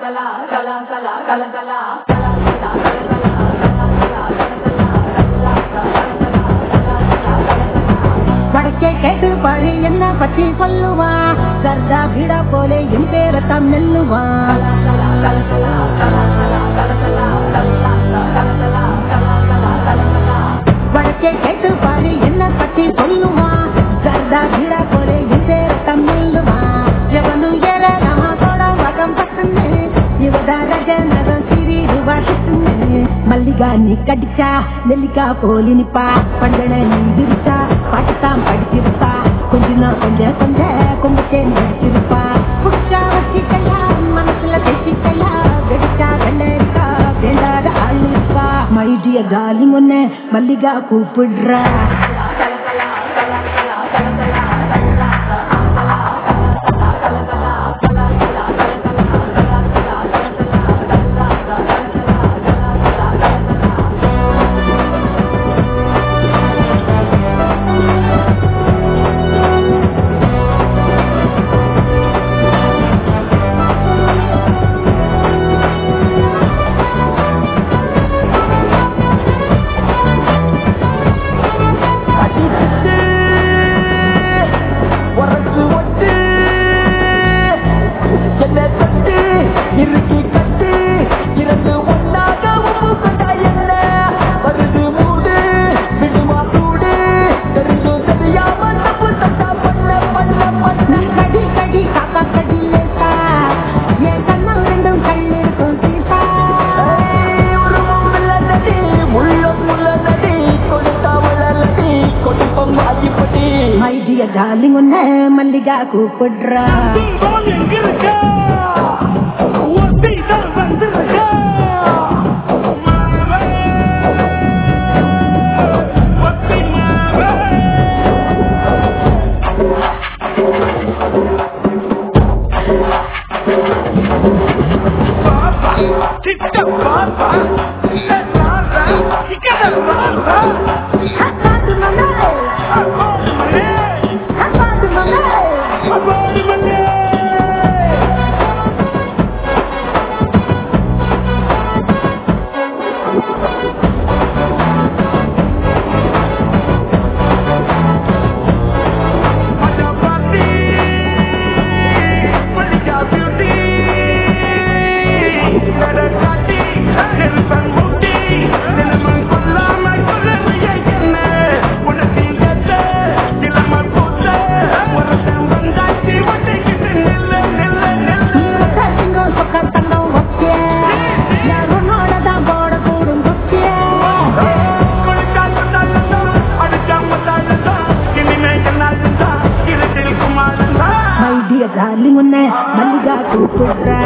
வடக்கே கேட்டு பழி என்ன பற்றி சொல்லுவா சர்தா பீடா போலே என் பேரத்தான் நெல்லுவா வடக்கே கேட்டு பாரு என்ன பற்றி சொல்லுவா சர்தா பீடா போலே என் பேரத்தான் நெல்லுவா எவனு ஏற ராமத்தோட வகம் பட்டுன்னு இவதா ரஜநகம் சிறி ரூபாட்டுன்னு மல்லிகா நீ கடிச்சா நெல்லிக்கா போலி நிப்பா பண்டன நீ விரிச்சா பாட்டுத்தான் படிச்சிருப்பா கொஞ்சம் கொஞ்சம் கொஞ்சம் கும்பத்தே நடிச்சிருப்பா புடிச்சா வச்சிக்கையா மனசுல பேசிக்கையா வெடிச்சா வெள்ளரிக்கா வேண்டாத ஆள் இருப்பா மைடிய காலி முன்ன மல்லிகா கூப்பிடுறா அடிச்சுட்டு, உரைச்சு ஒட்டு, என்னை தட்டு, இறுக்கி கட்டு, இரண்டு ஒண்ணாக உப்பு கொண்டா என்ன? வருது மூடு, விடுமா சூடு, தெரிஞ்சும் தெரியாம தப்பு தட்டா பண்ண, பண்ண, பண்ண. நீ கடி கடி காக்கா கடி லேசா என் கண்ணம் ரெண்டும் கண்ணிருக்கும் சீசா ஏய், உருவம் உள்ளதடி, உள்ளம் உள்ளதடி, கொடுத்தா வளரடி, கொடுப்பம் வாங்கிப்படி. மைடிய காலி முன்ன மல்லிகா கூப்பிடுறா தீபம் எங்கிருக்க? ஒத்திதான் வந்திருக்க. மாவே, ஒத்தி மாவே. பாப்பா, சிட்ட பாப்பா, இல்ல ராசா, இக்கட ராசா. ஹப்பாது மலே அப்பாடு மலே, ஹப்பாது மலே அப்பாடு மலே. மஜா பாட்டி, மல்லிகா பியூட்டி. நடக்காட்டி, நெருப்பன் மூட்டி, நிலமன் கொல்லாம கொல்லவைய என்ன? உனக்கில் கத்த, இளமன் பூத்த, ஒருத்தன் வந்தாச்சு, ஒட்டிக்கிட்டு நில்லு, நில்லு, நில்லு. சிங்கம் சொக்க தங்கம் வச்சே யாரும் நாளதான் போட கூடும் குச்சே கொடுத்தா கொண்டாடுதா, அடிச்சா கொண்டாடுதா, இனிமே என்னாடுதா, இருட்டில் குமாரதா. மைடிய காலி முன்ன மல்லிகா கூப்பிடுறா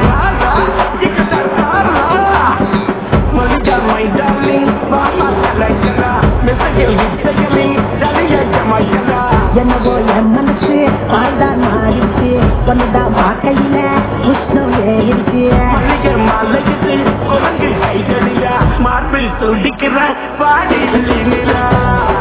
என்னவோ என் மனசு பால்தான் மாறிச்சு ஒன்னுதான் பார்க்கையில உஷ்ணம் ஏறிச்சு மார்பில் துடிக்கிற பாடி நிலா